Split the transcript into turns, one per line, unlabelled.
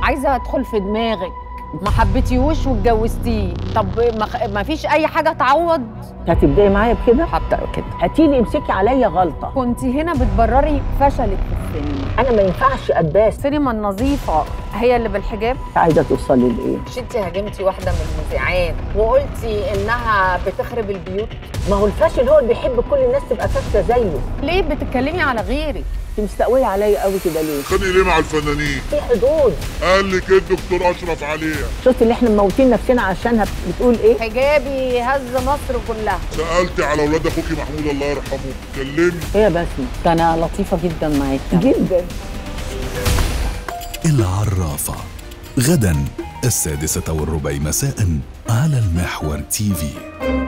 عايزه ادخل في دماغك ما حبيتيهوش واتجوزتيه طب ما, خ... ما فيش اي حاجه تعوض
هتبداي معايا بكده
هبدا كده
هاتي لي امسكي عليا غلطه
كنت هنا بتبرري فشلك في السينما
انا ما ينفعش اتباس
السينما النظيفه هي اللي بالحجاب
عايزه توصلي لايه
مش انت هاجمتي واحده من المذيعات وقلتي انها بتخرب البيوت
ما هو الفاشل هو اللي بيحب كل الناس تبقى فاشله زيه
ليه بتتكلمي على غيري
انت مستقويه عليا قوي كده ليه
خانق ليه مع الفنانين
في حدود
قال لك الدكتور اشرف عليها
شفت اللي احنا مموتين نفسنا عشانها بتقول ايه
حجابي هز مصر كلها
سالتي على اولاد اخوكي محمود الله يرحمه كلمني
ايه يا بسمه
ده انا لطيفه جدا معاكي
جدا
العرافة غدا السادسة والربع مساء على المحور تي في